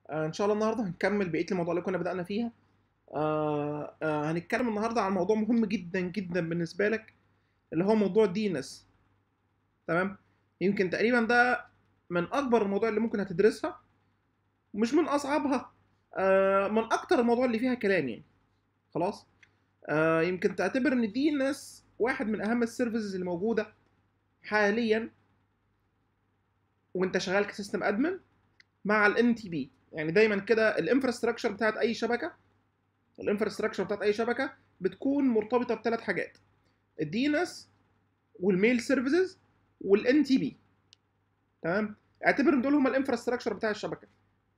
آه ان شاء الله النهارده هنكمل بقيه الموضوع اللي كنا بدأنا فيها آه آه هنتكلم النهارده عن موضوع مهم جدا جدا بالنسبه لك اللي هو موضوع الدي ان اس تمام يمكن تقريبا ده من اكبر المواضيع اللي ممكن هتدرسها مش من اصعبها آه من اكتر المواضيع اللي فيها كلام يعني خلاص آه يمكن تعتبر ان الدي ان اس واحد من اهم السيرفيسز اللي موجوده حاليا وانت شغال كسيستم ادمن مع الان تي بي يعني دايما كده الانفراستراكشر بتاعت اي شبكه الانفراستراكشر بتاعت اي شبكه بتكون مرتبطه بثلاث حاجات الدي ان اس والميل سيرفيسز والان تي بي تمام اعتبر ان دول هم الانفراستراكشر بتاع الشبكه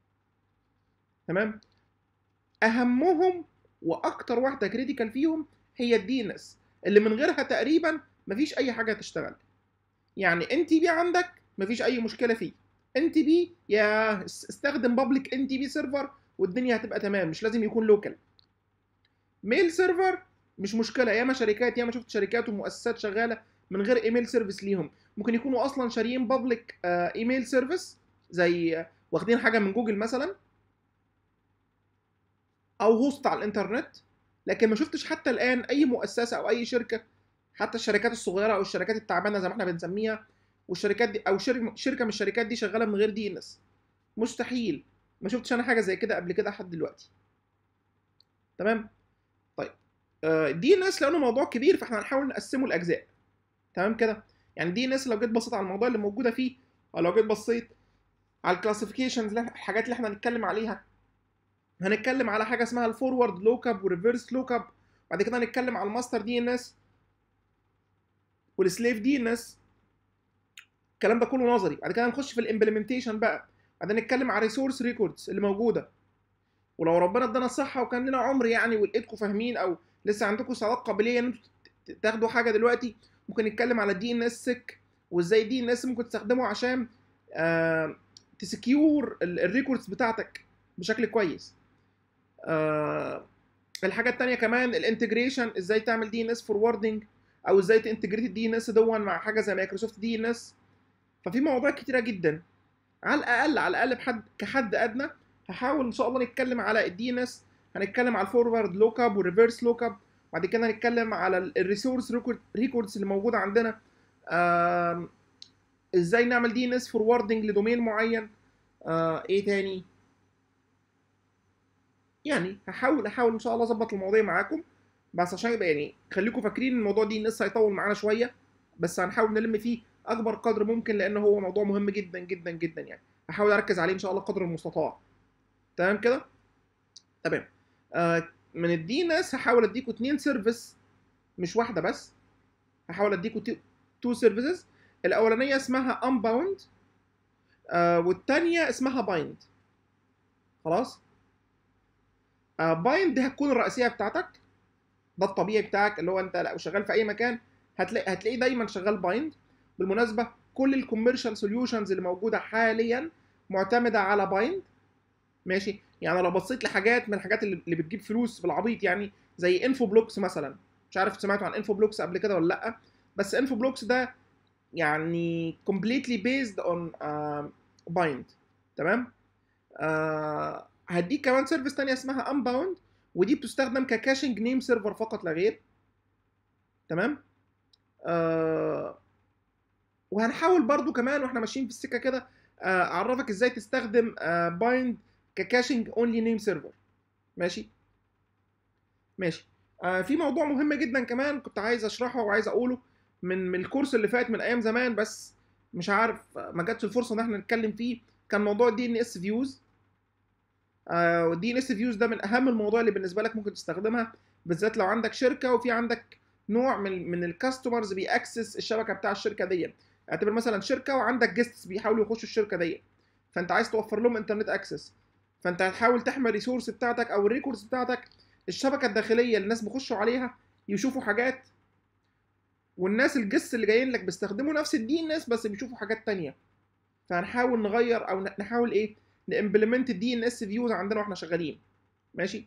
تمام اهمهم واكتر واحده كريتيكال فيهم هي الدي ان اس اللي من غيرها تقريبا مفيش اي حاجه تشتغل يعني ان تي بي عندك مفيش اي مشكله فيه ان تي بي يا استخدم بابليك ان تي بي سيرفر والدنيا هتبقى تمام مش لازم يكون لوكال ميل سيرفر مش مشكله ياما شركات ياما شفت شركات ومؤسسات شغاله من غير ايميل سيرفيس ليهم ممكن يكونوا اصلا شاريين بابليك ايميل سيرفيس زي واخدين حاجه من جوجل مثلا او هوست على الانترنت لكن ما شفتش حتى الان اي مؤسسه او اي شركه حتى الشركات الصغيره او الشركات التعبانه زي ما احنا بنسميها والشركات دي او شركه شركه من الشركات دي شغاله من غير دي ان اس مستحيل ما شفتش انا حاجه زي كده قبل كده لحد دلوقتي تمام طيب الدي ان اس لانه موضوع كبير فاحنا هنحاول نقسمه لاجزاء تمام كده يعني دي ان اس لو جيت بصيت على الموضوع اللي موجوده فيه او لو جيت بصيت على الكلاسيفيكيشنز الحاجات اللي احنا هنتكلم عليها هنتكلم على حاجه اسمها الفورورد لوك اب وريفرس لوك اب بعد كده هنتكلم على الماستر دي ان اس والسليف دي ان اس الكلام ده كله نظري بعد كده هنخش في الامبلمنتيشن بقى بعدين نتكلم على ريسورس ريكوردز اللي موجوده ولو ربنا ادانا الصحه وكان لنا عمر يعني ولقيتكم فاهمين او لسه عندكم سعادات قابليه ان انتوا تاخدوا حاجه دلوقتي ممكن نتكلم على الدي ان اس سك وازاي دي ان اس ممكن تستخدمه عشان آه تسكيور الريكوردز بتاعتك بشكل كويس آه الحاجه الثانيه كمان الانتجريشن ازاي تعمل دي ان اس فوروردنج او ازاي تنتجريت الدي ان اس دون مع حاجه زي مايكروسوفت دي ان اس ففي مواضيع كتيره جدا على الاقل على الاقل بحد كحد ادنى هحاول ان شاء الله نتكلم على الدي ان اس هنتكلم على الفورورد لوك اب والريفرس لوك اب بعد كده هنتكلم على الريسورس ريكوردز اللي موجوده عندنا آه ازاي نعمل دي ان اس فوروردنج لدومين معين آه ايه تاني يعني هحاول احاول ان شاء الله اظبط المواضيع معاكم بس عشان يبقى يعني خليكم فاكرين الموضوع دي لسه هيطول معانا شويه بس هنحاول نلم فيه اكبر قدر ممكن لان هو موضوع مهم جدا جدا جدا يعني هحاول اركز عليه ان شاء الله قدر المستطاع تمام كده تمام آه من الدي ان اس هحاول اديكم اتنين سيرفيس مش واحده بس هحاول اديكم تو سيرفيسز الاولانيه اسمها unbound آه والثانيه اسمها بايند خلاص بايند دي هتكون الرئيسيه بتاعتك ده الطبيعي بتاعك اللي هو انت لو شغال في اي مكان هتلاقي هتلاقيه دايما شغال بايند بالمناسبه كل الكوميرشال سوليوشنز اللي موجوده حاليا معتمده على بايند ماشي يعني لو بصيت لحاجات من الحاجات اللي بتجيب فلوس بالعبيط يعني زي انفو بلوكس مثلا مش عارف سمعتوا عن انفو بلوكس قبل كده ولا لا بس انفو بلوكس ده يعني completely based on uh, bind تمام uh, هديك كمان سيرفيس تانية اسمها unbound ودي بتستخدم ككاشنج نيم سيرفر فقط لا غير تمام آه وهنحاول برضو كمان واحنا ماشيين في السكه كده آه اعرفك ازاي تستخدم آه بايند ككاشنج اونلي نيم سيرفر ماشي ماشي آه في موضوع مهم جدا كمان كنت عايز اشرحه وعايز اقوله من من الكورس اللي فات من ايام زمان بس مش عارف ما جاتش الفرصه ان احنا نتكلم فيه كان موضوع الدي ان اس فيوز والدي ان اس فيوز ده من اهم المواضيع اللي بالنسبه لك ممكن تستخدمها بالذات لو عندك شركه وفي عندك نوع من من الكاستمرز بيأكسس الشبكه بتاع الشركه دي اعتبر مثلا شركه وعندك جيستس بيحاولوا يخشوا الشركه دي فانت عايز توفر لهم انترنت اكسس فانت هتحاول تحمي الريسورس بتاعتك او الريكوردز بتاعتك الشبكه الداخليه اللي الناس بيخشوا عليها يشوفوا حاجات والناس الجس اللي جايين لك بيستخدموا نفس الدي ان اس بس بيشوفوا حاجات تانية فهنحاول نغير او نحاول ايه نimplement الدي ان اس فيوز عندنا واحنا شغالين ماشي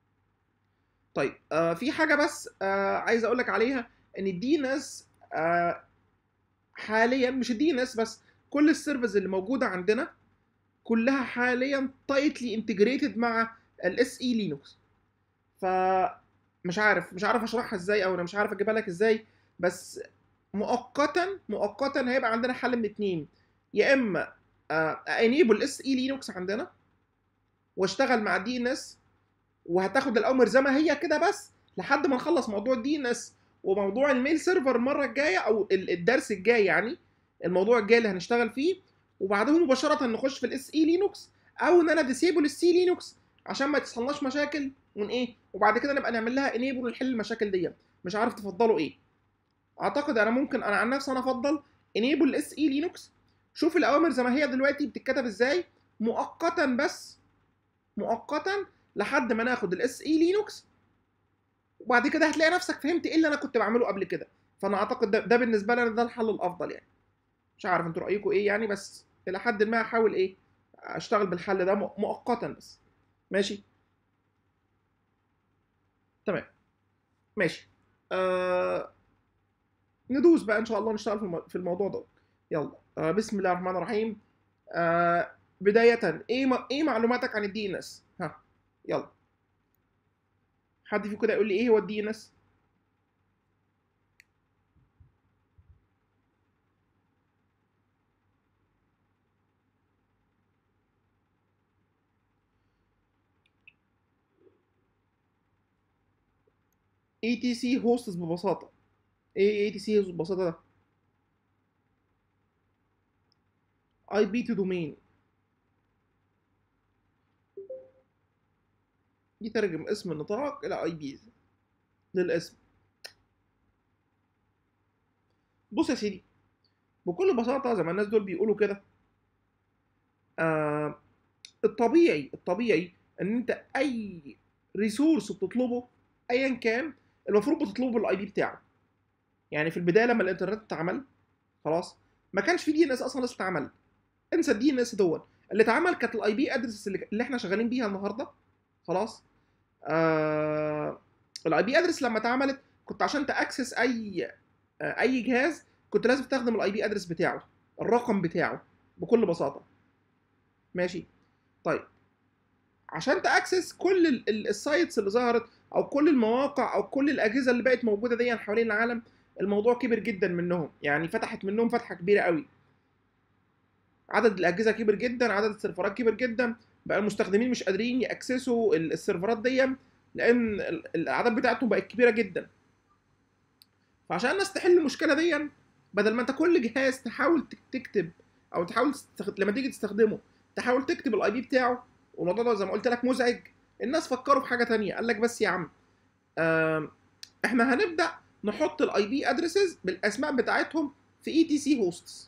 طيب آه في حاجه بس آه عايز اقول لك عليها ان الدي ان اس آه حاليا مش الدي ان اس بس كل السيرفيس اللي موجوده عندنا كلها حاليا تايتلي انتجريتد مع الاس اي لينوكس ف مش عارف مش عارف اشرحها ازاي او انا مش عارف اجيبها لك ازاي بس مؤقتا مؤقتا هيبقى عندنا حل من اتنين يا اما انيبل اس اي لينوكس عندنا واشتغل مع دي ان اس وهتاخد الاوامر زي ما هي كده بس لحد ما نخلص موضوع الدي ان اس وموضوع الميل سيرفر المره الجايه او الدرس الجاي يعني الموضوع الجاي اللي هنشتغل فيه وبعدها مباشره نخش في الاس اي لينوكس او ان انا ديسيبل السي لينوكس عشان ما تحصلناش مشاكل ون ايه وبعد كده نبقى نعمل لها انيبل ونحل المشاكل دي مش عارف تفضلوا ايه اعتقد انا ممكن انا عن نفسي انا افضل انيبل الاس اي لينوكس شوف الاوامر زي ما هي دلوقتي بتتكتب ازاي مؤقتا بس مؤقتا لحد ما ناخد الاس اي لينوكس وبعد كده هتلاقي نفسك فهمت ايه اللي انا كنت بعمله قبل كده فانا اعتقد ده, ده بالنسبه لي ده الحل الافضل يعني مش عارف انتوا رايكم ايه يعني بس الى حد ما احاول ايه اشتغل بالحل ده مؤقتا بس ماشي تمام ماشي آه... ندوس بقى ان شاء الله نشتغل في الم- في الموضوع ده يلا آه بسم الله الرحمن الرحيم آه بداية ايه م... ايه معلوماتك عن الدي ان اس ها يلا حد فيكم كده يقول لي ايه هو الدي ان اس اي تي سي هوستس ببساطة ايه اي تي سي ببساطة ده اي بي تو دومين يترجم اسم النطاق الى اي بيز للاسم بص يا سيدي بكل بساطة زي ما الناس دول بيقولوا كده آه الطبيعي الطبيعي ان انت اي ريسورس بتطلبه ايا كان المفروض بتطلبه بالاي بي بتاعه يعني في البدايه لما الانترنت اتعمل خلاص ما كانش في دي ان اس اصلا لسه اتعمل انسى الدي ان اس دون اللي اتعمل كانت الاي بي ادرس اللي, اللي احنا شغالين بيها النهارده خلاص آه الاي بي ادرس لما اتعملت كنت عشان تاكسس اي آه اي جهاز كنت لازم تستخدم الاي بي ادرس بتاعه الرقم بتاعه بكل بساطه ماشي طيب عشان تاكسس كل ال- ال- السايتس اللي ظهرت او كل المواقع او كل الاجهزه اللي بقت موجوده دي حوالين العالم الموضوع كبر جدا منهم يعني فتحت منهم فتحه كبيره قوي عدد الاجهزه كبر جدا عدد السيرفرات كبر جدا بقى المستخدمين مش قادرين ياكسسوا ال- السيرفرات دي لان ال- الاعداد بتاعتهم بقت كبيره جدا فعشان الناس تحل المشكله دي بدل ما انت كل جهاز تحاول تك- تكتب او تحاول تستخد... لما تيجي تستخدمه تحاول تكتب الاي بي بتاعه والموضوع ده زي ما قلت لك مزعج الناس فكروا في حاجه تانية قال لك بس يا عم آم، احنا هنبدا نحط الاي بي ادريسز بالاسماء بتاعتهم في اي تي سي هوستس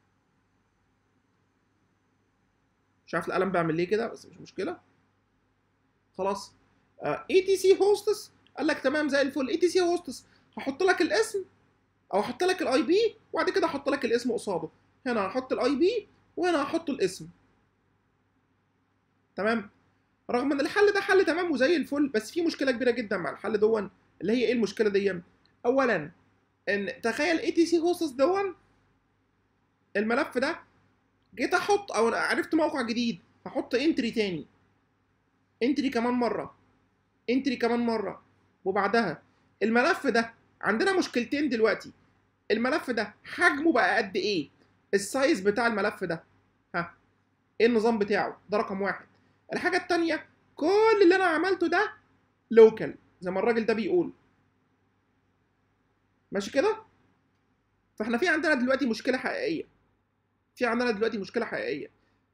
مش عارف القلم بيعمل ليه كده بس مش مشكله خلاص اي تي سي هوستس قال لك تمام زي الفل اي تي سي هوستس هحط لك الاسم او احط لك الاي بي وبعد كده احط لك الاسم قصاده هنا هحط الاي بي وهنا هحط الاسم تمام رغم ان الحل ده حل تمام وزي الفل بس في مشكله كبيره جدا مع الحل دون اللي هي ايه المشكله دي اولا ان تخيل اي تي سي هوستس دون الملف ده جيت احط او عرفت موقع جديد هحط انتري تاني انتري كمان مره انتري كمان مره وبعدها الملف ده عندنا مشكلتين دلوقتي الملف ده حجمه بقى قد ايه السايز بتاع الملف ده ها ايه النظام بتاعه ده رقم واحد الحاجه التانية كل اللي انا عملته ده لوكال زي ما الراجل ده بيقول ماشي كده فاحنا في عندنا دلوقتي مشكله حقيقيه في عندنا دلوقتي مشكله حقيقيه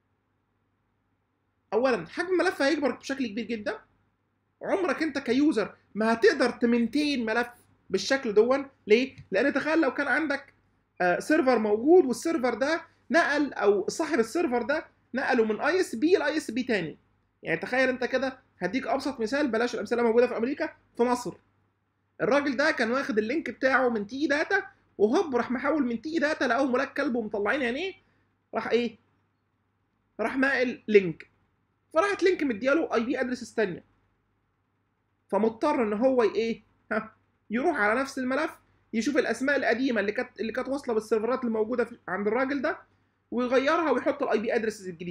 اولا حجم الملف هيكبر بشكل كبير جدا عمرك انت كيوزر ما هتقدر تمنتين ملف بالشكل دون ليه لان تخيل لو كان عندك آه، سيرفر موجود والسيرفر ده نقل او صاحب السيرفر ده نقله من اي اس بي لاي اس بي تاني يعني تخيل انت كده هديك ابسط مثال بلاش الامثله موجوده في امريكا في مصر الراجل ده كان واخد اللينك بتاعه من تي داتا وهوب راح محول من تي داتا لقاهم ملاك كلب ومطلعين عينيه راح ايه راح ناقل لينك فراحت لينك مدياله اي بي ادريسز تانية فمضطر ان هو ي- ايه ها يروح على نفس الملف يشوف الاسماء القديمه اللي كانت اللي كانت واصله بالسيرفرات الموجوده في عند الراجل ده ويغيرها ويحط الاي بي ادريسز الجديده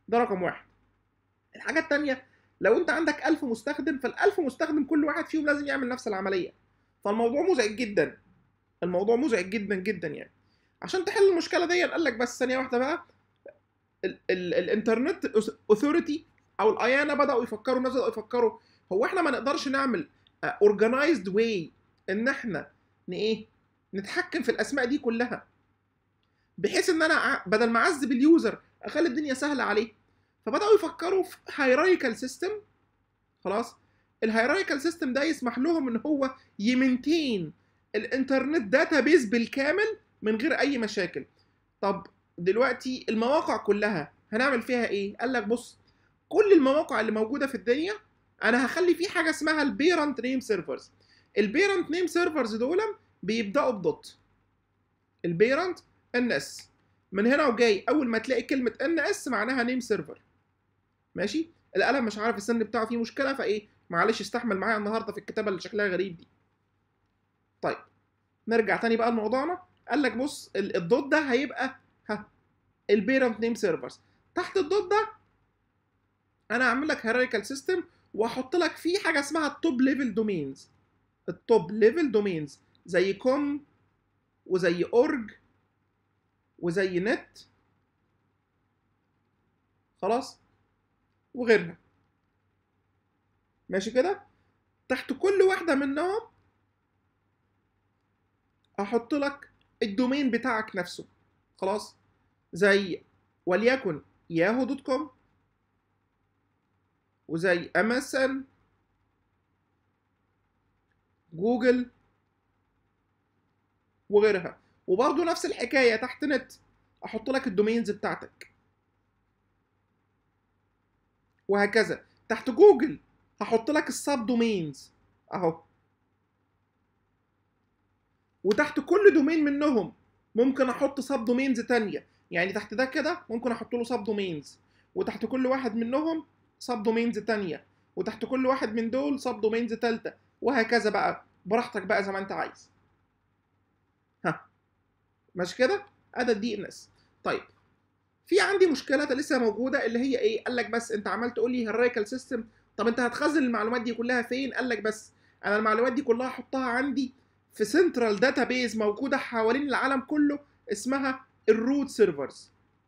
ده رقم واحد الحاجه الثانيه لو انت عندك 1000 مستخدم فال1000 مستخدم كل واحد فيهم لازم يعمل نفس العمليه فالموضوع مزعج جدا الموضوع مزعج جدا جدا يعني عشان تحل المشكله دي قال لك بس ثانيه واحده بقى ال- ال- الانترنت اوثوريتي او الايانا بداوا يفكروا الناس بداوا يفكروا هو احنا ما نقدرش نعمل اورجنايزد واي ان احنا ن ايه نتحكم في الاسماء دي كلها بحيث ان انا ع- بدل ما اعذب اليوزر اخلي الدنيا سهله عليه فبداوا يفكروا في هيراريكال سيستم خلاص الهيراريكال سيستم ده يسمح لهم ان هو يمنتين الانترنت داتابيز بالكامل من غير اي مشاكل طب دلوقتي المواقع كلها هنعمل فيها ايه قال لك بص كل المواقع اللي موجوده في الدنيا انا هخلي فيه حاجه اسمها البيرنت نيم سيرفرز البيرنت نيم سيرفرز دول بيبداوا بدوت البيرنت ان اس من هنا وجاي اول ما تلاقي كلمه ان اس معناها نيم سيرفر ماشي القلم مش عارف السن بتاعه فيه مشكله فايه معلش استحمل معايا النهارده في الكتابه اللي شكلها غريب دي طيب نرجع تاني بقى لموضوعنا قال لك بص ال- الدوت ده هيبقى ها البيرنت نيم سيرفرز تحت الدوت ده انا هعمل لك هيراريكال سيستم واحط لك فيه حاجه اسمها التوب ليفل دومينز التوب ليفل دومينز زي كوم وزي اورج وزي نت خلاص وغيرها ماشي كده تحت كل واحده منهم احط لك الدومين بتاعك نفسه خلاص زي وليكن ياهو دوت كوم وزي ام اس ان جوجل وغيرها وبرضه نفس الحكايه تحت نت احط لك الدومينز بتاعتك وهكذا تحت جوجل هحط لك السب دومينز اهو وتحت كل دومين منهم ممكن احط سب دومينز تانية يعني تحت ده كده ممكن احط له سب دومينز وتحت كل واحد منهم سب دومينز تانية وتحت كل واحد من دول سب دومينز تالتة وهكذا بقى براحتك بقى زي ما انت عايز ها ماشي كده ادي الدي ان اس طيب في عندي مشكله لسه موجوده اللي هي ايه قال لك بس انت عمال تقول لي هيراريكال سيستم طب انت هتخزن المعلومات دي كلها فين قال لك بس انا المعلومات دي كلها احطها عندي في سنترال داتابيز موجوده حوالين العالم كله اسمها الروت سيرفرز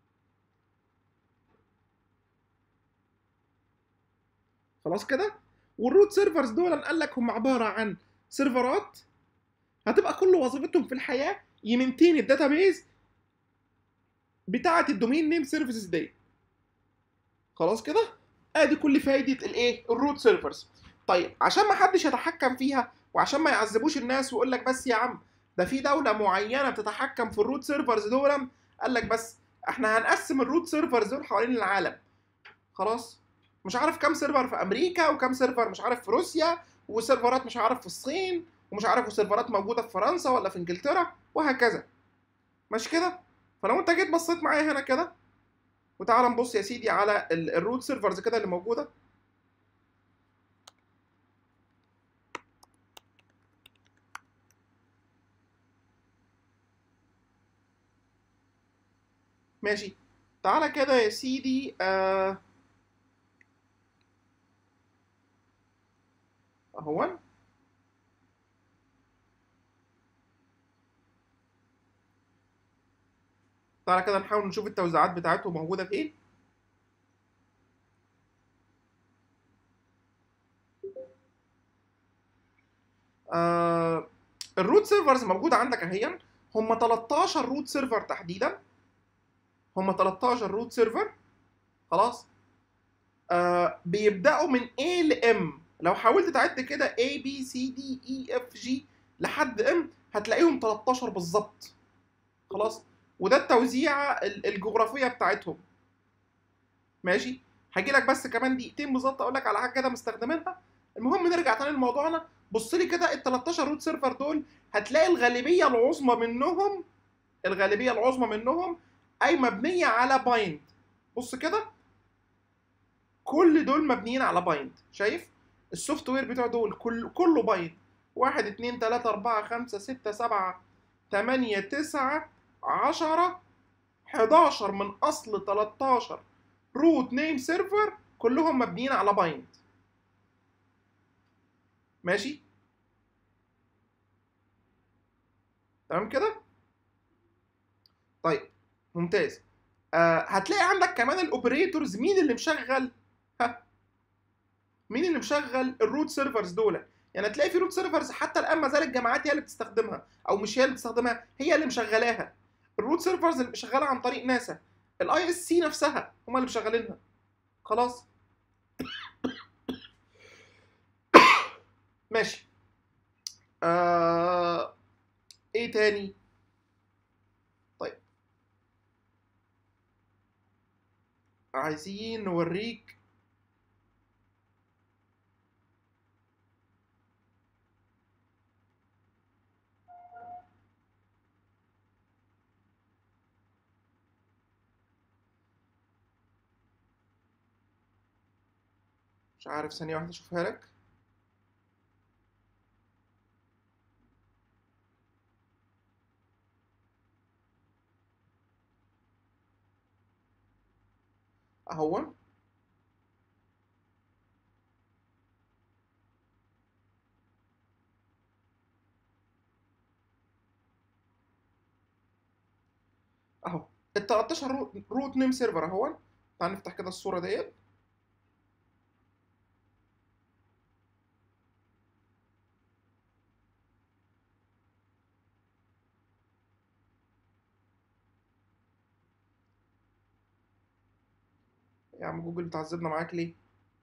خلاص كده والروت سيرفرز دول قال لك هم عباره عن سيرفرات هتبقى كل وظيفتهم في الحياه يمنتين الداتابيز بتاعه الدومين نيم سيرفيسز دي خلاص كده ادي كل فايده الايه الروت سيرفرز طيب عشان ما حدش يتحكم فيها وعشان ما يعذبوش الناس ويقول لك بس يا عم ده في دوله معينه بتتحكم في الروت سيرفرز دول قال لك بس احنا هنقسم الروت سيرفرز دول حوالين العالم خلاص مش عارف كام سيرفر في امريكا وكام سيرفر مش عارف في روسيا وسيرفرات مش عارف في الصين ومش عارف وسيرفرات موجوده في فرنسا ولا في انجلترا وهكذا مش كده فلو انت جيت بصيت معايا هنا كده وتعال نبص يا سيدي على ال- الروت سيرفرز كده اللي موجوده ماشي تعالى كده يا سيدي آه اهون تعالى كده نحاول نشوف التوزيعات بتاعتهم موجودة فين آه الروت سيرفرز موجودة عندك اهيا هم 13 روت سيرفر تحديدا هم 13 روت سيرفر خلاص آه بيبدأوا من A ل M لو حاولت تعد كده A B C D E F G لحد M هتلاقيهم 13 بالظبط خلاص وده التوزيعة ال- الجغرافية بتاعتهم ماشي هاجي لك بس كمان دقيقتين بالظبط اقول لك على حاجه كده مستخدمينها المهم نرجع تاني لموضوعنا بص لي كده ال 13 روت سيرفر دول هتلاقي الغالبيه العظمى منهم الغالبيه العظمى منهم اي مبنيه على بايند بص كده كل دول مبنيين على بايند شايف السوفت وير بتوع دول كل كله بايند واحد اتنين تلاتة أربعة خمسة ستة سبعة تمانية تسعة عشرة حداشر من أصل تلاتاشر روت نيم سيرفر كلهم مبنيين على بايند ماشي تمام كده طيب ممتاز آه هتلاقي عندك كمان الاوبريتورز مين اللي مشغل ها مين اللي مشغل الروت سيرفرز دول يعني هتلاقي في روت سيرفرز حتى الان ما زالت الجامعات هي اللي بتستخدمها او مش هي اللي بتستخدمها هي اللي مشغلاها الروت سيرفرز اللي شغاله عن طريق ناسا الاي اس سي نفسها هم اللي مشغلينها خلاص ماشي آه... ايه تاني طيب عايزين نوريك مش عارف ثانية واحدة اشوفها لك اهو اهو ال 13 روت, روت نيم سيرفر اهو تعال نفتح كده الصورة ديت يا عم جوجل بتعذبنا معاك ليه؟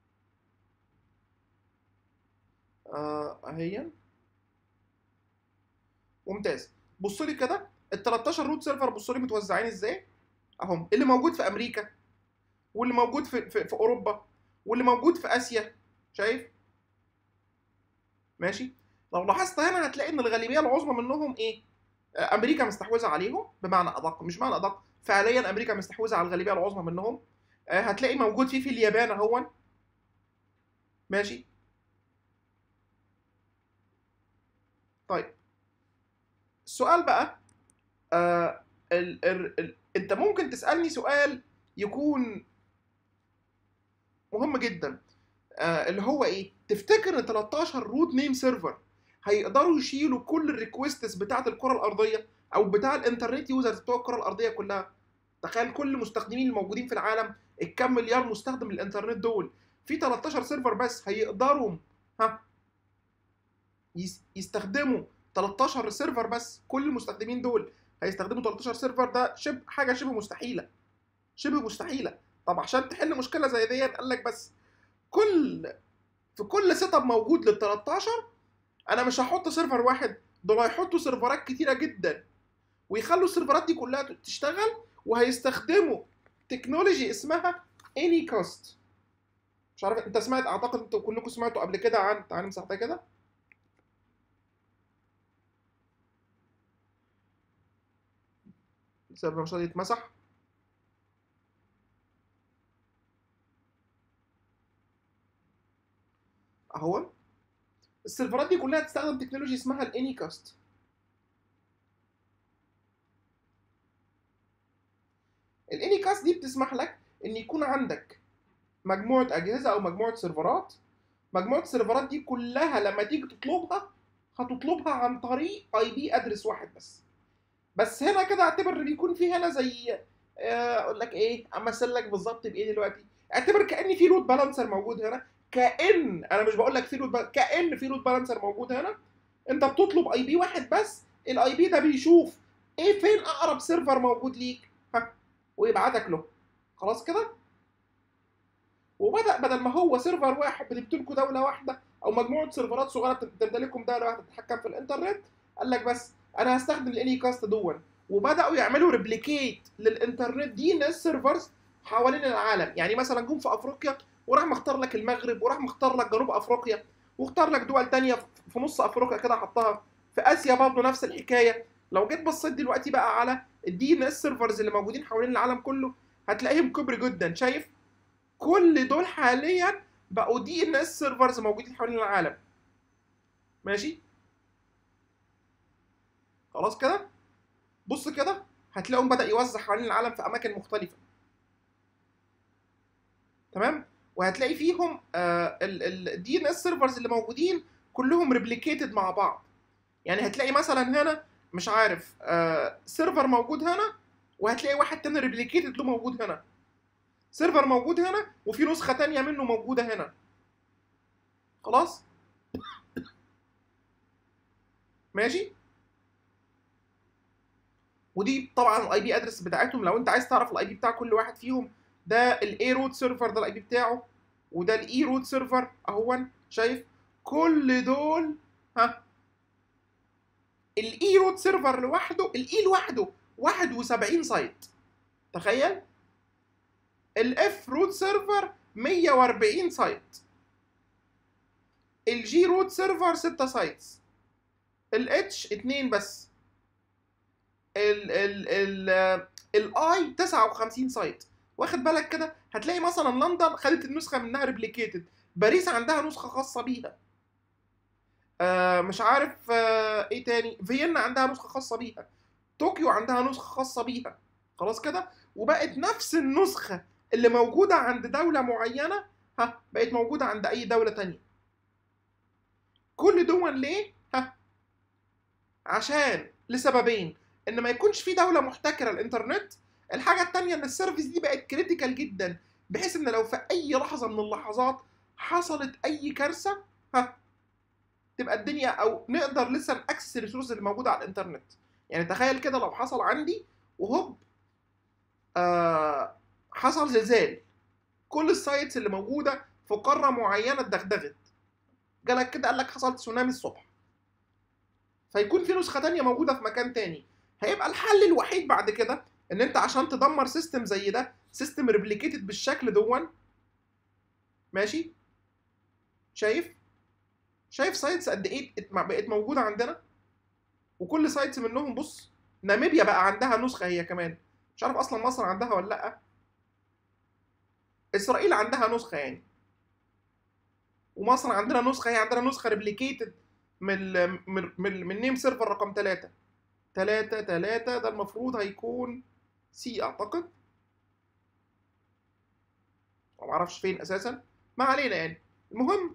آه اهي ممتاز بص لي كده ال 13 روت سيرفر بص لي متوزعين ازاي؟ اهم اللي موجود في امريكا واللي موجود في, في, في اوروبا واللي موجود في اسيا شايف؟ ماشي؟ لو لاحظت هنا هتلاقي ان الغالبيه العظمى منهم ايه؟ آه، امريكا مستحوذه عليهم بمعنى ادق مش معنى ادق فعليا امريكا مستحوذه على الغالبيه العظمى منهم آه، هتلاقي موجود فيه في اليابان اهون ماشي طيب السؤال بقى آه ال ال ال انت ممكن تسألني سؤال يكون مهم جدا آه اللي هو ايه تفتكر ان 13 روت نيم سيرفر هيقدروا يشيلوا كل الريكوستس بتاعه الكره الارضيه او بتاع الانترنت يوزرز بتوع الكره الارضيه كلها تخيل كل المستخدمين الموجودين في العالم الكم مليار مستخدم للانترنت دول في 13 سيرفر بس هيقدروا ها يس- يستخدموا 13 سيرفر بس كل المستخدمين دول هيستخدموا 13 سيرفر ده شبه حاجه شبه مستحيله شبه مستحيله طب عشان تحل مشكله زي ديت قال لك بس كل في كل سيت اب موجود لل 13 انا مش هحط سيرفر واحد دول هيحطوا سيرفرات كتيره جدا ويخلوا السيرفرات دي كلها تشتغل وهيستخدموا تكنولوجي اسمها اني كاست مش عارف انت سمعت اعتقد انتوا كلكم سمعتوا قبل كده عن تعالى نمسح ده كده السيرفر مش راضي يتمسح اهو السيرفرات دي كلها تستخدم تكنولوجي اسمها الاني كاست الاني كاست دي بتسمح لك ان يكون عندك مجموعه اجهزه او مجموعه سيرفرات مجموعه السيرفرات دي كلها لما تيجي تطلبها هتطلبها عن طريق اي بي ادرس واحد بس بس هنا كده اعتبر ان يكون في هنا زي آه، اقول لك ايه امثل لك بالظبط بايه دلوقتي اعتبر كان في لود بالانسر موجود هنا كان انا مش بقول لك في لود كان في لود بالانسر موجود هنا انت بتطلب اي بي واحد بس الاي بي ده بيشوف ايه فين اقرب سيرفر موجود ليك ها ويبعتك له خلاص كده وبدا بدل ما هو سيرفر واحد بتمتلكوا دوله واحده او مجموعه سيرفرات صغيره تمتلكهم دوله واحده تتحكم في الانترنت قال لك بس انا هستخدم الاني كاست دون وبداوا يعملوا ريبليكيت للانترنت دي ناس سيرفرز حوالين العالم يعني مثلا جم في افريقيا وراح مختار لك المغرب وراح مختار لك جنوب افريقيا واختار لك دول تانية في نص افريقيا كده حطها في اسيا برضه نفس الحكايه لو جيت بصيت دلوقتي بقى على الدي ان اس سيرفرز اللي موجودين حوالين العالم كله هتلاقيهم كبر جدا شايف كل دول حاليا بقوا دي ان اس سيرفرز موجودين حوالين العالم ماشي خلاص كده بص كده هتلاقيهم بدأ يوزع حوالين العالم في اماكن مختلفه تمام وهتلاقي فيهم الدي ان اس سيرفرز اللي موجودين كلهم ريبليكيتد مع بعض يعني هتلاقي مثلا هنا مش عارف آه سيرفر موجود هنا وهتلاقي واحد تاني ريبليكيتد له موجود هنا سيرفر موجود هنا وفي نسخة تانية منه موجودة هنا خلاص ماشي ودي طبعا الاي بي ادرس بتاعتهم لو انت عايز تعرف الاي بي بتاع كل واحد فيهم ده الاي روت سيرفر ده الاي بي بتاعه وده الاي روت سيرفر اهون شايف كل دول ها الاي روت سيرفر لوحده الاي لوحده 71 سايت تخيل الاف روت سيرفر 140 سايت الجي روت سيرفر 6 سايتس الاتش 2 بس ال ال ال الاي 59 سايت واخد بالك كده هتلاقي مثلا لندن خدت النسخه منها ريبليكيتد باريس عندها نسخه خاصه بيها آه مش عارف آه ايه تاني فيينا عندها نسخه خاصه بيها طوكيو عندها نسخه خاصه بيها خلاص كده وبقت نفس النسخه اللي موجوده عند دوله معينه ها بقت موجوده عند اي دوله تانية كل دول ليه ها عشان لسببين ان ما يكونش في دوله محتكره الانترنت الحاجه التانية ان السيرفيس دي بقت كريتيكال جدا بحيث ان لو في اي لحظه من اللحظات حصلت اي كارثه ها تبقى الدنيا او نقدر لسه ناكسس الريسورس اللي موجوده على الانترنت يعني تخيل كده لو حصل عندي وهوب آه حصل زلزال كل السايتس اللي موجوده في قاره معينه اتدغدغت جالك كده قال لك حصل تسونامي الصبح فيكون في نسخه تانية موجوده في مكان تاني هيبقى الحل الوحيد بعد كده ان انت عشان تدمر سيستم زي ده سيستم ريبليكيتد بالشكل دون ماشي شايف شايف سايتس قد ايه بقت موجوده عندنا وكل سايتس منهم بص ناميبيا بقى عندها نسخه هي كمان مش عارف اصلا مصر عندها ولا لا اسرائيل عندها نسخه يعني ومصر عندنا نسخه هي عندنا نسخه ريبليكيتد من من من, من نيم سيرفر رقم 3 3 3 ده المفروض هيكون سي اعتقد ما اعرفش فين اساسا ما علينا يعني المهم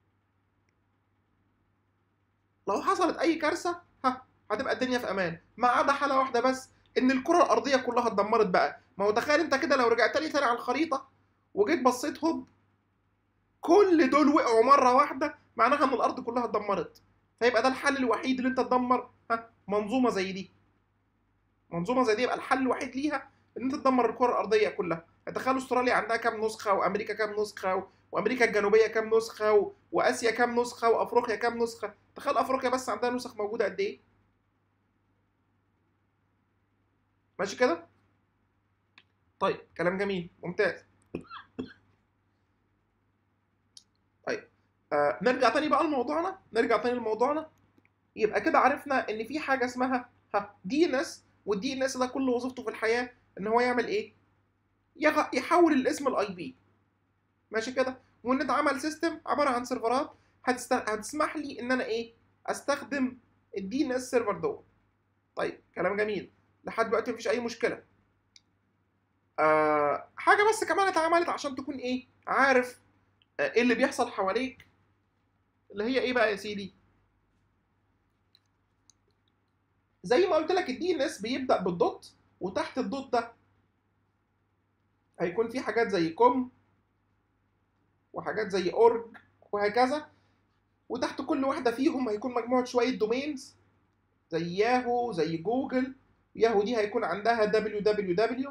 لو حصلت اي كارثه ها هتبقى الدنيا في امان ما عدا حاله واحده بس ان الكره الارضيه كلها اتدمرت بقى ما هو تخيل انت كده لو رجعت لي تاني على الخريطه وجيت بصيت هوب كل دول وقعوا مره واحده معناها ان الارض كلها اتدمرت فيبقى ده الحل الوحيد اللي انت تدمر ها منظومه زي دي منظومه زي دي يبقى الحل الوحيد ليها ان انت تدمر الكره الارضيه كلها تخيل استراليا عندها كام نسخه وامريكا كام نسخه و... وامريكا الجنوبيه كام نسخه و... واسيا كام نسخه وافريقيا كام نسخه تخيل افريقيا بس عندها نسخ موجوده قد ايه ماشي كده طيب كلام جميل ممتاز طيب آه نرجع تاني بقى لموضوعنا نرجع تاني لموضوعنا يبقى كده عرفنا ان في حاجه اسمها ها دي ان اس والدي ان اس ده كل وظيفته في الحياه ان هو يعمل ايه يغ... يحول الاسم الاي بي ماشي كده وان اتعمل سيستم عباره عن سيرفرات هتست... هتسمح لي ان انا ايه استخدم الدي ان اس سيرفر دوت طيب كلام جميل لحد دلوقتي مفيش اي مشكله آه حاجه بس كمان اتعملت عشان تكون ايه عارف آه ايه اللي بيحصل حواليك اللي هي ايه بقى يا سيدي زي ما قلت لك الدي ان اس بيبدا بالدوت وتحت الدوت ده هيكون في حاجات زي كوم وحاجات زي اورج وهكذا وتحت كل واحده فيهم هيكون مجموعه شويه دومينز زي ياهو زي جوجل ياهو دي هيكون عندها www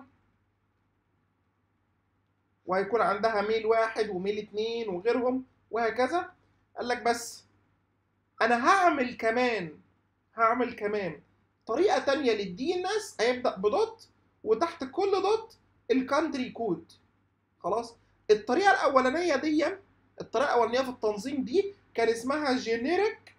وهيكون عندها ميل واحد وميل اتنين وغيرهم وهكذا قال لك بس انا هعمل كمان هعمل كمان طريقه تانية للدي ان اس هيبدا بدوت وتحت كل دوت الكانتري كود خلاص الطريقه الاولانيه دي الطريقه الاولانيه في التنظيم دي كان اسمها جينيريك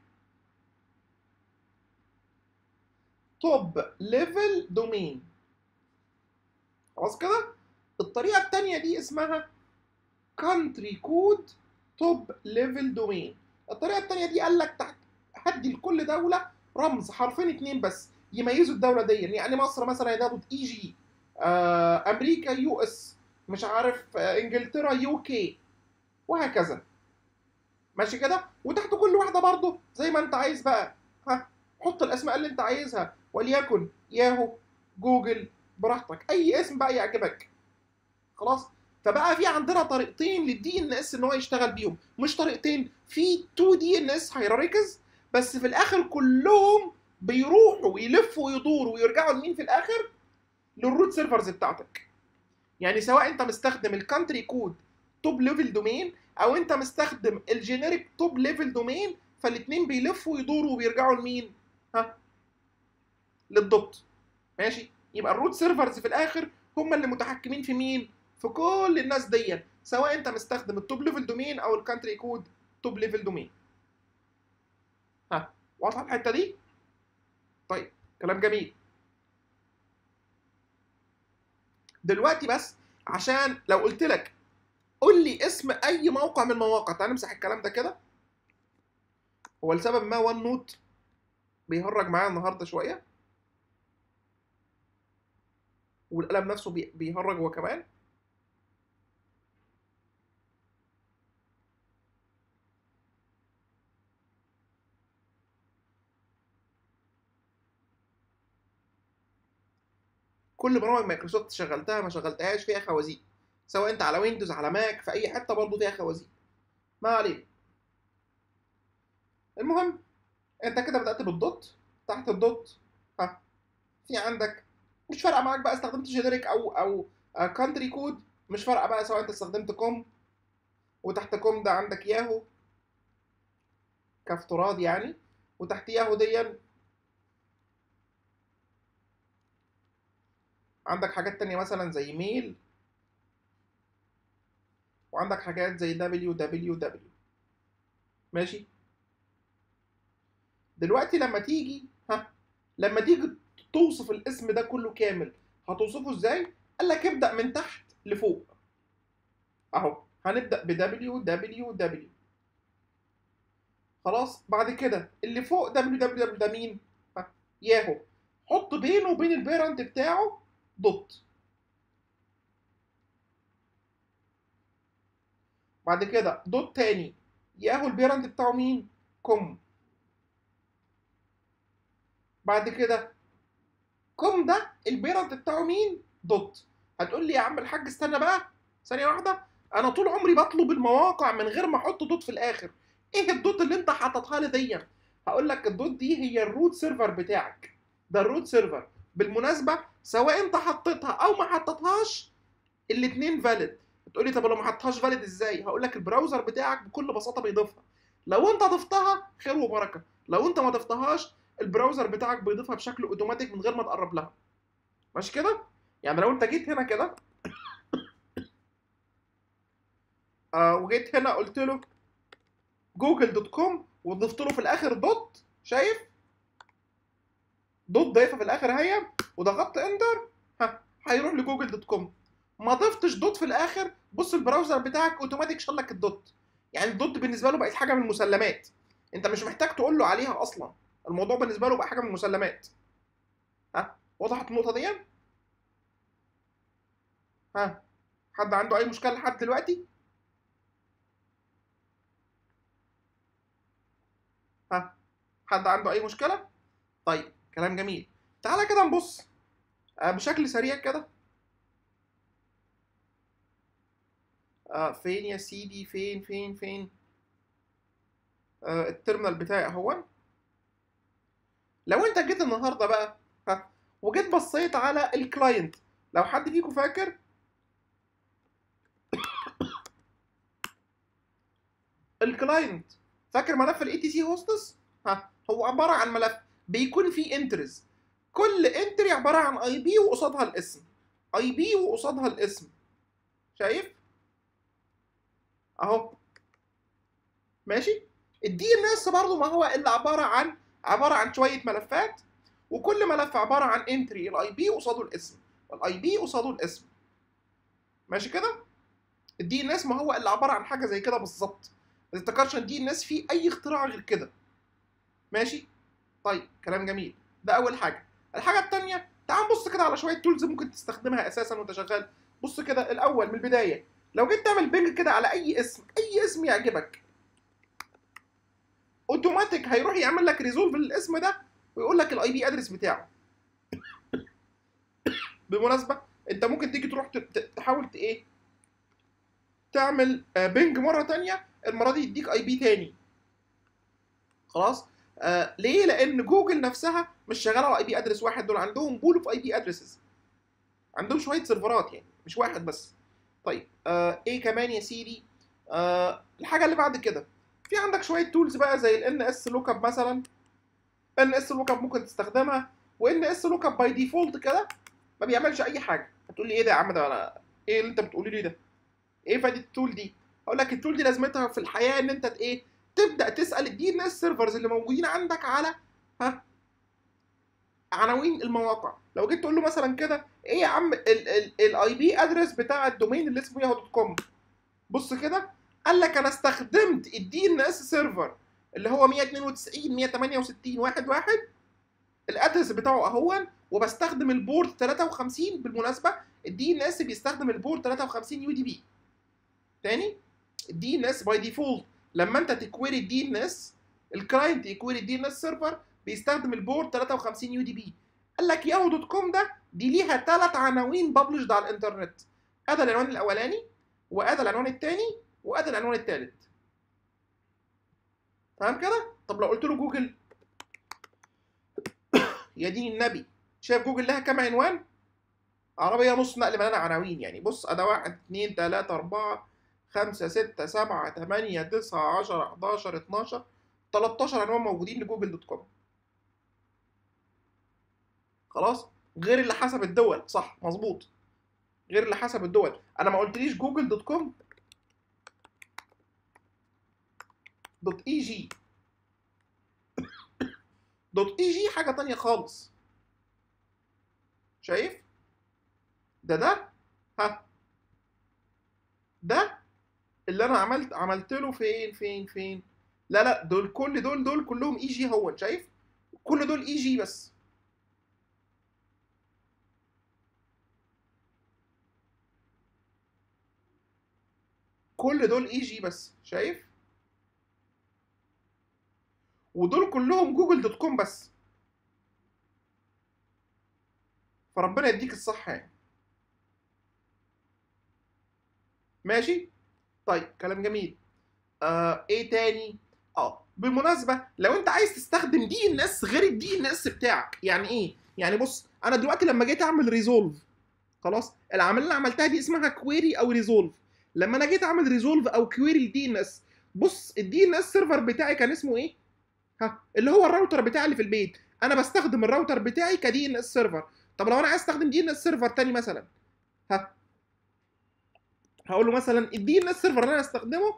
توب ليفل دومين خلاص كده الطريقه الثانيه دي اسمها كانتري كود توب ليفل دومين الطريقه الثانيه دي قال لك تحت هدي لكل دوله رمز حرفين اتنين بس يميزوا الدوله دي يعني مصر مثلا هياخد اي جي آه، امريكا يو اس مش عارف آه، انجلترا يو كي وهكذا ماشي كده وتحت كل واحده برضه زي ما انت عايز بقى ها حط الاسماء اللي انت عايزها وليكن ياهو جوجل براحتك اي اسم بقى يعجبك خلاص فبقى في عندنا طريقتين للدي ان اس ان هو يشتغل بيهم مش طريقتين في 2 دي ان اس هيراريكز بس في الاخر كلهم بيروحوا ويلفوا ويدوروا ويرجعوا لمين في الاخر للروت سيرفرز بتاعتك يعني سواء انت مستخدم الكانتري كود توب ليفل دومين او انت مستخدم الجينيريك توب ليفل دومين فالاثنين بيلفوا ويدوروا وبيرجعوا لمين ها للدوت ماشي يبقى الروت سيرفرز في الاخر هم اللي متحكمين في مين في كل الناس دي سواء انت مستخدم التوب ليفل دومين او الكانتري كود توب ليفل دومين ها واضحه الحته دي طيب كلام جميل دلوقتي بس عشان لو قلت لك قول لي اسم اي موقع من المواقع تعال نمسح الكلام ده كده هو لسبب ما وان نوت بيهرج معايا النهارده شويه والقلم نفسه بي- بيهرج هو كمان كل برامج مايكروسوفت شغلتها ما شغلتهاش فيها خوازيق سواء انت على ويندوز على ماك في اي حته برضه فيها خوازيق ما علينا المهم انت كده بدات بالدوت تحت الدوت ها في عندك مش فارقه معاك بقى استخدمت جينيريك او او كانتري كود مش فارقه بقى سواء انت استخدمت كوم وتحت كوم ده عندك ياهو كافتراض يعني وتحت ياهو دي عندك حاجات تانية مثلا زي ميل وعندك حاجات زي www ماشي دلوقتي لما تيجي ها لما تيجي توصف الاسم ده كله كامل هتوصفه ازاي قال لك ابدأ من تحت لفوق اهو هنبدأ ب www خلاص بعد كده اللي فوق www ده مين ها ياهو حط بينه وبين البيرنت بتاعه دوت بعد كده دوت تاني ياهو البيرنت بتاعه مين كوم بعد كده كوم ده البيرنت بتاعه مين دوت هتقول لي يا عم الحاج استنى بقى ثانيه واحده انا طول عمري بطلب المواقع من غير ما احط دوت في الاخر ايه الدوت اللي انت حاططها لي دي هقول لك الدوت دي هي الروت سيرفر بتاعك ده الروت سيرفر بالمناسبه سواء انت حطيتها او ما حطيتهاش الاثنين فاليد تقول لي طب لو ما حطيتهاش فاليد ازاي هقول لك البراوزر بتاعك بكل بساطه بيضيفها لو انت ضفتها خير وبركه لو انت ما ضفتهاش البراوزر بتاعك بيضيفها بشكل اوتوماتيك من غير ما تقرب لها ماشي كده يعني لو انت جيت هنا كده آه وجيت هنا قلت له جوجل دوت كوم وضفت له في الاخر دوت شايف دوت ضايفه في الاخر اهي وضغطت انتر ها هيروح لجوجل دوت كوم ما ضفتش دوت في الاخر بص البراوزر بتاعك اوتوماتيك شال لك الدوت يعني الدوت بالنسبه له بقت حاجه من المسلمات انت مش محتاج تقول له عليها اصلا الموضوع بالنسبه له بقى حاجه من المسلمات ها وضحت النقطه دي ها حد عنده اي مشكله لحد دلوقتي ها حد عنده اي مشكله طيب كلام جميل تعالى كده نبص آه، بشكل سريع كده آه، فين يا سيدي فين فين فين آه، التيرمينال بتاعي اهو لو انت جيت النهارده بقى ها وجيت بصيت على الكلاينت لو حد فيكم فاكر الكلاينت فاكر ملف الاي تي سي هوستس ها هو عباره عن ملف بيكون فيه انترز كل انتري عباره عن اي بي وقصادها الاسم اي بي وقصادها الاسم شايف اهو ماشي الدي ان اس برضه ما هو الا عباره عن عباره عن شويه ملفات وكل ملف عباره عن انتري الاي بي قصاده الاسم والاي بي قصاده الاسم ماشي كده الدي ان اس ما هو الا عباره عن حاجه زي كده بالظبط ما تفتكرش ان دي ان اس فيه اي اختراع غير كده ماشي طيب كلام جميل ده اول حاجه الحاجه الثانيه تعال نبص كده على شويه تولز ممكن تستخدمها اساسا وانت شغال بص كده الاول من البدايه لو جيت تعمل بينج كده على اي اسم اي اسم يعجبك اوتوماتيك هيروح يعمل لك ريزولف للاسم ده ويقول لك الاي بي ادرس بتاعه بالمناسبه انت ممكن تيجي تروح ت- ت- تحاول ت- ايه تعمل آه، بينج مره تانية المره دي يديك اي بي تاني خلاص آه ليه لان جوجل نفسها مش شغاله على اي بي ادرس واحد دول عندهم بول اوف اي بي ادرسز عندهم شويه سيرفرات يعني مش واحد بس طيب آه ايه كمان يا سيدي آه الحاجه اللي بعد كده في عندك شويه تولز بقى زي الان اس لوك اب مثلا ان اس لوك اب ممكن تستخدمها وان اس لوك اب باي ديفولت كده ما بيعملش اي حاجه هتقول لي ايه ده يا عم ده انا ايه اللي انت بتقولي لي ده ايه فايده التول دي اقول لك التول دي لازمتها في الحياه ان انت ت- ايه تبدا تسال الدي ان اس سيرفرز اللي موجودين عندك على ها عناوين المواقع لو جيت تقول له مثلا كده ايه يا عم الاي بي ادرس بتاع الدومين اللي اسمه ياهو دوت كوم بص كده قال لك انا استخدمت الدي ان اس سيرفر اللي هو 192 168 واحد واحد الادرس بتاعه اهون وبستخدم البورد 53 بالمناسبه الدي ان اس بيستخدم البورد 53 يو دي بي تاني الدي ان اس باي ديفولت لما انت تكويري الدي ان اس الكلاينت يكويري الدي ان اس سيرفر بيستخدم البورد 53 يو دي بي قال لك ياهو دوت كوم ده دي ليها ثلاث عناوين ببلشد على الانترنت ادي العنوان الاولاني وادي العنوان الثاني وادي العنوان الثالث تمام كده طب لو قلت له جوجل يا دين النبي شايف جوجل لها كام عنوان عربية نص نقل مليانة عناوين يعني بص أدا واحد اتنين تلاتة أربعة خمسة ستة سبعة تمانية تسعة عشرة حداشر اتناشر تلاتاشر عنوان موجودين لجوجل دوت كوم خلاص غير اللي حسب الدول صح مظبوط غير اللي حسب الدول أنا ما قلتليش جوجل دوت كوم دوت اي جي دوت اي جي حاجة تانية خالص شايف ده ده ها ده اللي انا عملت عملت له فين فين فين لا لا دول كل دول دول كلهم اي جي هو شايف كل دول اي جي بس كل دول اي جي بس شايف ودول كلهم جوجل دوت كوم بس فربنا يديك الصحة يعني ماشي طيب كلام جميل آه ايه تاني اه بالمناسبة لو انت عايز تستخدم دي ان اس غير الدي ان اس بتاعك يعني ايه يعني بص انا دلوقتي لما جيت اعمل ريزولف خلاص العمليه اللي عملتها دي اسمها كويري او ريزولف لما انا جيت اعمل ريزولف او كويري الدي ان اس بص الدي ان اس سيرفر بتاعي كان اسمه ايه ها اللي هو الراوتر بتاعي اللي في البيت انا بستخدم الراوتر بتاعي كدي ان اس سيرفر طب لو انا عايز استخدم دي ان اس سيرفر تاني مثلا ها هقول له مثلا الدي ان اس سيرفر اللي انا استخدمه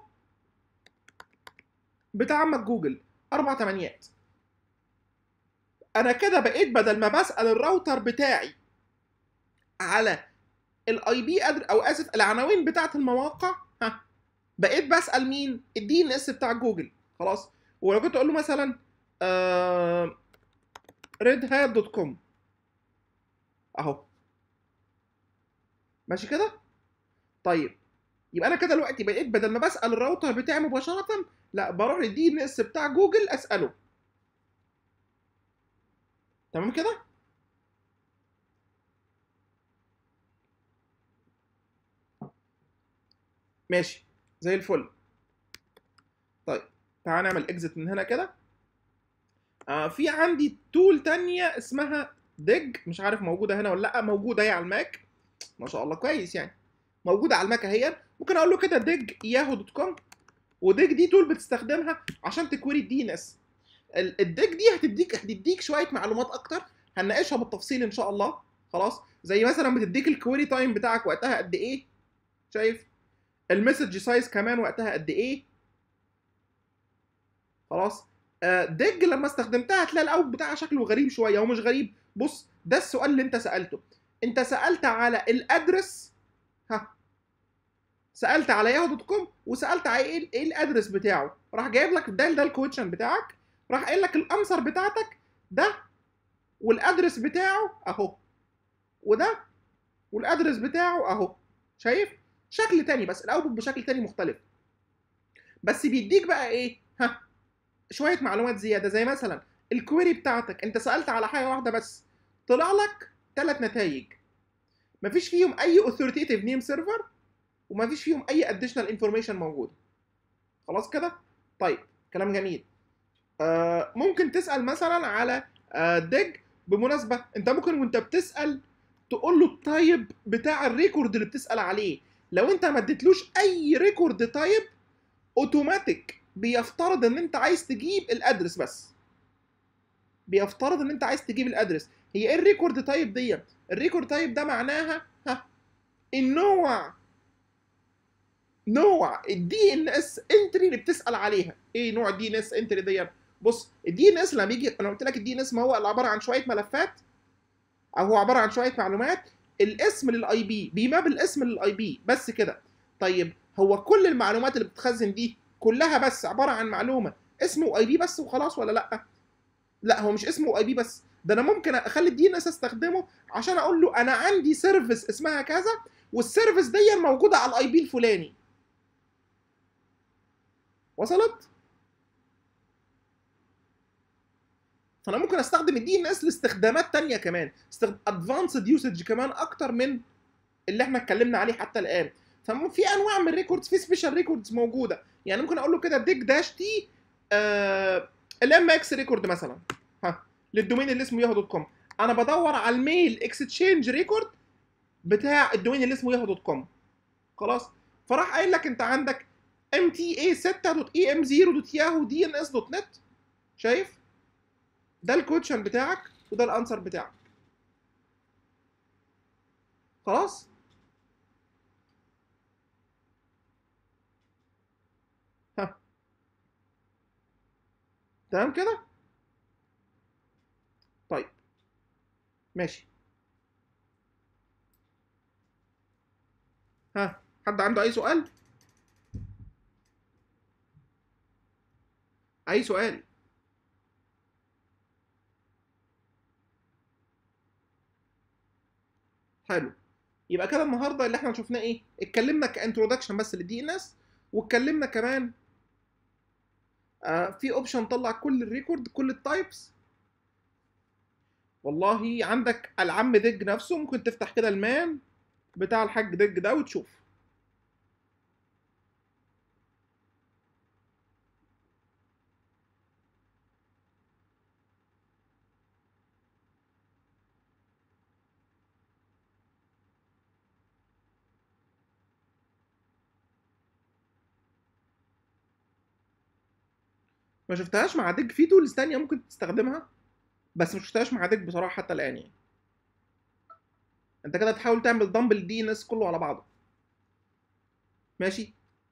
بتاع عمك جوجل اربع تمانيات انا كده بقيت بدل ما بسال الراوتر بتاعي على الاي بي او اسف العناوين بتاعت المواقع ها بقيت بسال مين الدي ان اس بتاع جوجل خلاص ولو كنت اقول له مثلا آه redhat دوت كوم اهو ماشي كده طيب يبقى انا كده دلوقتي بقيت بدل ما بسال الراوتر بتاعي مباشره لا بروح للدي ان اس بتاع جوجل اساله تمام كده ماشي زي الفل طيب تعال نعمل اكزit من هنا كده آه في عندي تول تانية اسمها ديج مش عارف موجودة هنا ولا لأ موجودة هي على الماك ما شاء الله كويس يعني موجودة على الماك اهي ممكن اقول له كده ديج ياهو دوت كوم وديج دي تول بتستخدمها عشان تكويري الدي ان اس الديج دي هتديك هتديك شوية معلومات اكتر هنناقشها بالتفصيل ان شاء الله خلاص زي مثلا بتديك الكويري تايم بتاعك وقتها قد ايه شايف المسج سايز كمان وقتها قد ايه خلاص آه ديج لما استخدمتها هتلاقي الاوت بتاعها شكله غريب شويه هو مش غريب بص ده السؤال اللي انت سالته انت سالت على الادرس ها سالت على ياهو دوت كوم وسالت على ايه ايه الادرس بتاعه راح جايب لك ده ده الكويشن بتاعك راح قايل لك الانسر بتاعتك ده والادرس بتاعه اهو وده والادرس بتاعه اهو شايف شكل تاني بس الاوتبوت بشكل تاني مختلف بس بيديك بقى ايه ها شويه معلومات زياده زي مثلا الكويري بتاعتك انت سالت على حاجه واحده بس طلع لك ثلاث نتائج مفيش فيهم اي authoritative نيم سيرفر ومفيش فيهم اي additional انفورميشن موجوده خلاص كده طيب كلام جميل آه ممكن تسال مثلا على آه ديج بمناسبه انت ممكن وانت بتسال تقول له التايب بتاع الريكورد اللي بتسال عليه لو انت ما اديتلوش اي ريكورد تايب اوتوماتيك بيفترض ان انت عايز تجيب الادرس بس بيفترض ان انت عايز تجيب الادرس هي ايه الريكورد تايب دي الريكورد تايب ده معناها ها النوع نوع الدي ان اس انتري اللي بتسال عليها ايه نوع الدي ان اس انتري دي بص الدي ان اس لما يجي انا قلت لك الدي ان اس ما هو اللي عباره عن شويه ملفات او هو عباره عن شويه معلومات الاسم للاي بي بيماب الاسم للاي بي بس كده طيب هو كل المعلومات اللي بتخزن دي كلها بس عباره عن معلومه اسمه واي بي بس وخلاص ولا لا لا هو مش اسمه واي بي بس ده انا ممكن اخلي الدي ان اس استخدمه عشان اقول له انا عندي سيرفيس اسمها كذا والسيرفيس دي موجوده على الاي بي الفلاني وصلت فانا ممكن استخدم الدي ان اس لاستخدامات تانية كمان ادفانسد يوسج كمان اكتر من اللي احنا اتكلمنا عليه حتى الان ففي انواع من الريكوردز في سبيشال ريكوردز موجوده يعني ممكن اقول له كده ديك داش تي الام اكس ريكورد مثلا ها للدومين اللي اسمه ياهو دوت كوم انا بدور على الميل اكستشينج ريكورد بتاع الدومين اللي اسمه ياهو دوت كوم خلاص فراح قايل لك انت عندك ام تي اي 6.em0.yahoo.dns.net شايف ده الكوتشن بتاعك وده الانسر بتاعك خلاص ها تمام كده طيب ماشي ها حد عنده اي سؤال اي سؤال حلو يبقى كده النهارده اللي احنا شفناه ايه اتكلمنا كانترودكشن بس للدي ان اس واتكلمنا كمان آه في اوبشن طلع كل الريكورد كل التايبس والله عندك العم ديج نفسه ممكن تفتح كده المان بتاع الحاج ديج ده وتشوف ما شفتهاش مع ديج في تولز تانية ممكن تستخدمها بس ما شفتهاش مع ديج بصراحة حتى الآن يعني انت كده تحاول تعمل دمبل دي ان اس كله على بعضه ماشي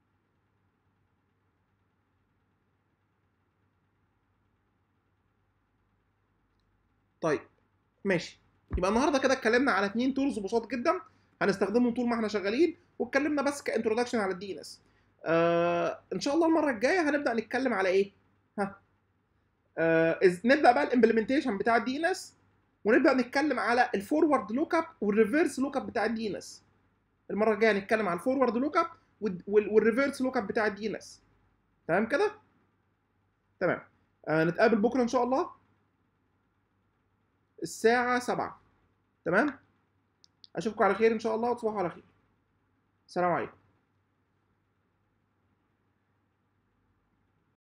طيب ماشي يبقى النهارده كده اتكلمنا على اتنين تولز بساط جدا هنستخدمهم طول ما احنا شغالين واتكلمنا بس كانترودكشن على الدي ان اس آه ان شاء الله المره الجايه هنبدا نتكلم على ايه ها آه نبدا بقى الامبلمنتيشن بتاع الدي ان اس ونبدا نتكلم على الفورورد لوك اب والريفرس لوك اب بتاع الدي ان اس المره الجايه هنتكلم على الفورورد لوك اب والريفرس لوك اب بتاع الدي ان اس تمام كده تمام آه نتقابل بكره ان شاء الله الساعه 7 تمام اشوفكم على خير ان شاء الله وتصبحوا على خير السلام عليكم